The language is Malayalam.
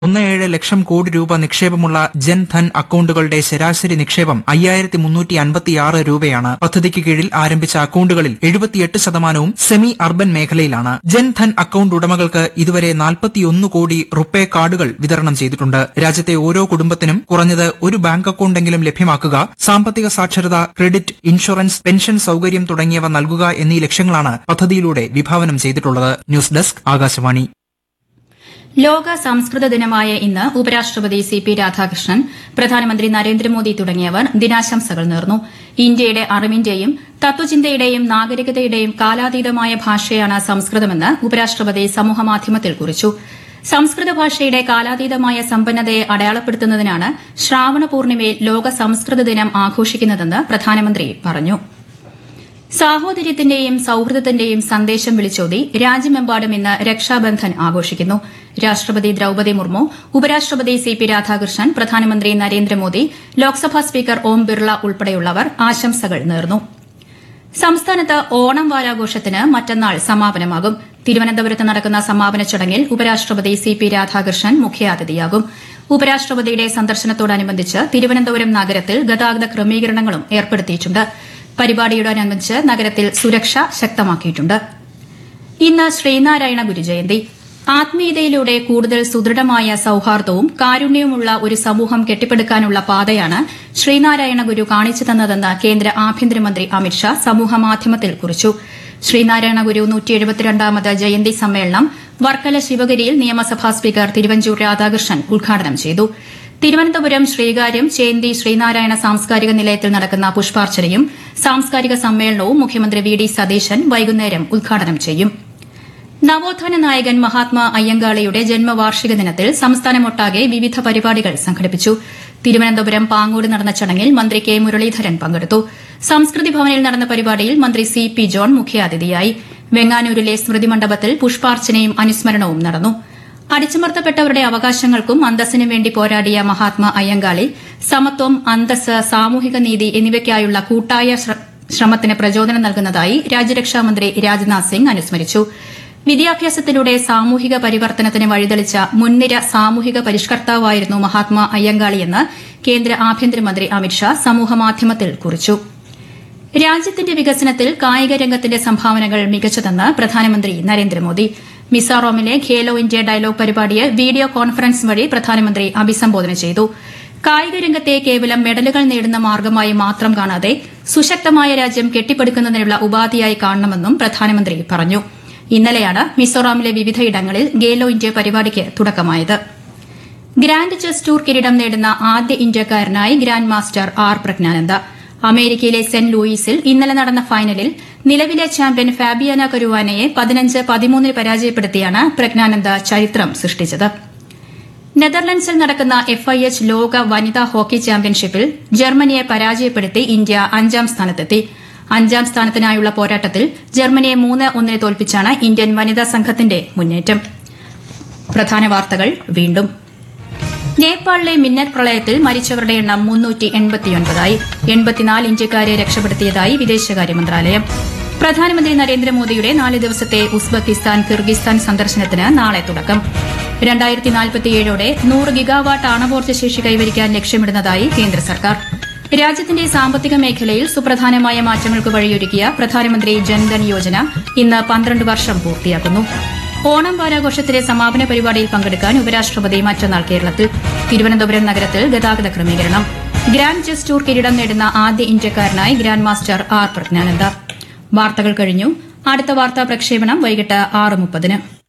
ഒന്ന് ഏഴ് ലക്ഷം കോടി രൂപ നിക്ഷേപമുള്ള ജൻധൻ അക്കൌണ്ടുകളുടെ ശരാശരി നിക്ഷേപം അയ്യായിരത്തി മുന്നൂറ്റി അൻപത്തിയാറ് രൂപയാണ് പദ്ധതിക്ക് കീഴിൽ ആരംഭിച്ച അക്കൌണ്ടുകളിൽ എഴുപത്തിയെട്ട് ശതമാനവും സെമി അർബൻ മേഖലയിലാണ് ജൻധൻ അക്കൌണ്ട് ഉടമകൾക്ക് ഇതുവരെ നാൽപ്പത്തിയൊന്ന് കോടി റുപ്പേ കാർഡുകൾ വിതരണം ചെയ്തിട്ടുണ്ട് രാജ്യത്തെ ഓരോ കുടുംബത്തിനും കുറഞ്ഞത് ഒരു ബാങ്ക് അക്കൌണ്ടെങ്കിലും ലഭ്യമാക്കുക സാമ്പത്തിക സാക്ഷരത ക്രെഡിറ്റ് ഇൻഷുറൻസ് പെൻഷൻ സൌകര്യം തുടങ്ങിയവ നൽകുക എന്നീ ലക്ഷ്യങ്ങളാണ് പദ്ധതിയിലൂടെ വിഭാവനം ചെയ്തിട്ടുള്ളത് ന്യൂസ് ഡെസ്ക് ആകാശവാണി ലോക സംസ്കൃത ദിനമായ ഇന്ന് ഉപരാഷ്ട്രപതി സി പി രാധാകൃഷ്ണൻ പ്രധാനമന്ത്രി നരേന്ദ്രമോദി തുടങ്ങിയവർ ദിനാശംസകൾ നേർന്നു ഇന്ത്യയുടെ അറിവിന്റെയും തത്വചിന്തയുടെയും നാഗരികതയുടെയും കാലാതീതമായ ഭാഷയാണ് സംസ്കൃതമെന്ന് ഉപരാഷ്ട്രപതി സമൂഹമാധ്യമത്തിൽ കുറിച്ചു സംസ്കൃത ഭാഷയുടെ കാലാതീതമായ സമ്പന്നതയെ അടയാളപ്പെടുത്തുന്നതിനാണ് ശ്രാവണ പൂർണിമയിൽ ലോക സംസ്കൃത ദിനം ആഘോഷിക്കുന്നതെന്ന് പ്രധാനമന്ത്രി പറഞ്ഞു സാഹോദര്യത്തിന്റെയും സൌഹൃദത്തിന്റെയും സന്ദേശം വിളിച്ചോതി രാജ്യമെമ്പാടും ഇന്ന് രക്ഷാബന്ധൻ ആഘോഷിക്കുന്നു രാഷ്ട്രപതി ദ്രൌപദി മുർമു ഉപരാഷ്ട്രപതി സി പി രാധാകൃഷ്ണൻ പ്രധാനമന്ത്രി നരേന്ദ്രമോദി ലോക്സഭാ സ്പീക്കർ ഓം ബിർള ഉൾപ്പെടെയുള്ളവർ ആശംസകൾ നേർന്നു സംസ്ഥാനത്ത് ഓണം വാരാഘോഷത്തിന് മറ്റന്നാൾ സമാപനമാകും തിരുവനന്തപുരത്ത് നടക്കുന്ന സമാപന ചടങ്ങിൽ ഉപരാഷ്ട്രപതി സി പി രാധാകൃഷ്ണൻ മുഖ്യാതിഥിയാകും ഉപരാഷ്ട്രപതിയുടെ സന്ദർശനത്തോടനുബന്ധിച്ച് തിരുവനന്തപുരം നഗരത്തിൽ ഗതാഗത ക്രമീകരണങ്ങളും ഏർപ്പെടുത്തിയിട്ടുണ്ട് പരിപാടിയോടനുബന്ധിച്ച് നഗരത്തിൽ സുരക്ഷ ശക്തമാക്കിയിട്ടുണ്ട് ഇന്ന് ശ്രീനാരായണ ഗുരുജയന്തി ആത്മീയതയിലൂടെ കൂടുതൽ സുദൃഢമായ സൌഹാർദ്ദവും കാരുണ്യവുമുള്ള ഒരു സമൂഹം കെട്ടിപ്പടുക്കാനുള്ള പാതയാണ് ശ്രീനാരായണ ഗുരു കാണിച്ചു തന്നതെന്ന് കേന്ദ്ര ആഭ്യന്തരമന്ത്രി അമിത്ഷാ സമൂഹമാധ്യമത്തിൽ കുറിച്ചു ശ്രീനാരായണ ഗുരു നൂറ്റിയെഴുപത്തിരണ്ടാമത് ജയന്തി സമ്മേളനം വർക്കല ശിവഗിരിയിൽ നിയമസഭാ സ്പീക്കർ തിരുവഞ്ചൂർ രാധാകൃഷ്ണൻ ഉദ്ഘാടനം ചെയ്തു തിരുവനന്തപുരം ശ്രീകാര്യം ചേന്തി ശ്രീനാരായണ സാംസ്കാരിക നിലയത്തിൽ നടക്കുന്ന പുഷ്പാർച്ചനയും സാംസ്കാരിക സമ്മേളനവും മുഖ്യമന്ത്രി വി ഡി സതീശൻ വൈകുന്നേരം ഉദ്ഘാടനം ചെയ്യും നവോത്ഥാന നായകൻ മഹാത്മാ അയ്യങ്കാളിയുടെ ജന്മവാർഷിക ദിനത്തിൽ സംസ്ഥാനമൊട്ടാകെ വിവിധ പരിപാടികൾ സംഘടിപ്പിച്ചു തിരുവനന്തപുരം പാങ്ങോട് നടന്ന ചടങ്ങിൽ മന്ത്രി കെ മുരളീധരൻ പങ്കെടുത്തു സംസ്കൃതി ഭവനിൽ നടന്ന പരിപാടിയിൽ മന്ത്രി സി പി ജോൺ മുഖ്യാതിഥിയായി വെങ്ങാനൂരിലെ സ്മൃതി മണ്ഡപത്തിൽ പുഷ്പാർച്ചനയും അനുസ്മരണവും നടന്നു അടിച്ചമർത്തപ്പെട്ടവരുടെ അവകാശങ്ങൾക്കും അന്തസ്സിനും വേണ്ടി പോരാടിയ മഹാത്മാ അയ്യങ്കാളി സമത്വം അന്തസ് സാമൂഹിക നീതി എന്നിവയ്ക്കായുള്ള കൂട്ടായ ശ്ര- ശ്രമത്തിന് പ്രചോദനം നൽകുന്നതായി രാജ്യരക്ഷാമന്ത്രി രാജ്നാഥ് സിംഗ് അനുസ്മരിച്ചു വിദ്യാഭ്യാസത്തിലൂടെ സാമൂഹിക പരിവർത്തനത്തിന് വഴിതെളിച്ച മുൻനിര സാമൂഹിക പരിഷ്കർത്താവായിരുന്നു മഹാത്മാ അയ്യങ്കാളിയെന്ന് കേന്ദ്ര ആഭ്യന്തരമന്ത്രി അമിത്ഷാ സമൂഹമാധ്യമത്തിൽ കുറിച്ചു രാജ്യത്തിന്റെ വികസനത്തിൽ കായിക രംഗത്തിന്റെ സംഭാവനകൾ മികച്ചതെന്ന് പ്രധാനമന്ത്രി നരേന്ദ്രമോദി മിസോറാമിലെ ഖേലോ ഇന്ത്യ ഡയലോഗ് പരിപാടിയെ വീഡിയോ കോൺഫറൻസ് വഴി പ്രധാനമന്ത്രി അഭിസംബോധന ചെയ്തു കായിക രംഗത്തെ കേവലം മെഡലുകൾ നേടുന്ന മാർഗമായി മാത്രം കാണാതെ സുശക്തമായ രാജ്യം കെട്ടിപ്പടുക്കുന്നതിനുള്ള ഉപാധിയായി കാണണമെന്നും പ്രധാനമന്ത്രി പറഞ്ഞു ഇന്നലെയാണ് മിസോറാമിലെ വിവിധയിടങ്ങളിൽ ഖേലോ ഇന്ത്യ പരിപാടിക്ക് തുടക്കമായത് ഗ്രാൻഡ് ചെസ് ടൂർ കിരീടം നേടുന്ന ആദ്യ ഇന്ത്യക്കാരനായി ഗ്രാൻഡ് മാസ്റ്റർ ആർ പ്രജ്ഞാനന്ദ അമേരിക്കയിലെ സെന്റ് ലൂയിസിൽ ഇന്നലെ നടന്ന ഫൈനലിൽ നിലവിലെ ചാമ്പ്യൻ ഫാബിയാന കരുവാനയെ പതിനഞ്ച് പതിമൂന്നിന് പരാജയപ്പെടുത്തിയാണ് പ്രജ്ഞാനന്ദ ചരിത്രം സൃഷ്ടിച്ചത് നെതർലൻഡ്സിൽ നടക്കുന്ന എഫ്ഐഎച്ച് ലോക വനിതാ ഹോക്കി ചാമ്പ്യൻഷിപ്പിൽ ജർമ്മനിയെ പരാജയപ്പെടുത്തി ഇന്ത്യ അഞ്ചാം സ്ഥാനത്തെത്തി അഞ്ചാം സ്ഥാനത്തിനായുള്ള പോരാട്ടത്തിൽ ജർമ്മനിയെ മൂന്ന് ഒന്നിന് തോൽപ്പിച്ചാണ് ഇന്ത്യൻ വനിതാ സംഘത്തിന്റെ മുന്നേറ്റം പ്രധാന വാർത്തകൾ വീണ്ടും നേപ്പാളിലെ മിന്നൽ പ്രളയത്തിൽ മരിച്ചവരുടെ എണ്ണം മുന്നൂറ്റി എൺപത്തിയൊൻപതായി എൺപത്തിനാല് ഇന്ത്യക്കാരെ രക്ഷപ്പെടുത്തിയതായി വിദേശകാര്യ മന്ത്രാലയം പ്രധാനമന്ത്രി നരേന്ദ്രമോദിയുടെ നാല് ദിവസത്തെ ഉസ്ബെക്കിസ്ഥാൻ കിർഗിസ്ഥാൻ സന്ദർശനത്തിന് നാളെ തുടക്കം രണ്ടായിരത്തി നാൽപ്പത്തിയേഴോടെ നൂറ് ഗിഗാവാട്ട് ആണവോർജ്ജ ശേഷി കൈവരിക്കാൻ ലക്ഷ്യമിടുന്നതായി കേന്ദ്ര സർക്കാർ രാജ്യത്തിന്റെ സാമ്പത്തിക മേഖലയിൽ സുപ്രധാനമായ മാറ്റങ്ങൾക്ക് വഴിയൊരുക്കിയ പ്രധാനമന്ത്രി ജൻധൻ യോജന ഇന്ന് പന്ത്രണ്ട് വർഷം പൂർത്തിയാക്കുന്നു ഓണം വാരാഘോഷത്തിലെ സമാപന പരിപാടിയിൽ പങ്കെടുക്കാൻ ഉപരാഷ്ട്രപതി മറ്റന്നാൾ കേരളത്തിൽ തിരുവനന്തപുരം നഗരത്തിൽ ഗതാഗത ക്രമീകരണം ഗ്രാൻഡ് ചെസ് ടൂർ കിരീടം നേടുന്ന ആദ്യ ഇന്ത്യക്കാരനായി ഗ്രാൻഡ് മാസ്റ്റർ ആർ പ്രജ്ഞാനന്ദ വാർത്തകൾ കഴിഞ്ഞു അടുത്ത വാർത്താ പ്രക്ഷേപണം വൈകിട്ട് ആറ് മുപ്പതിന്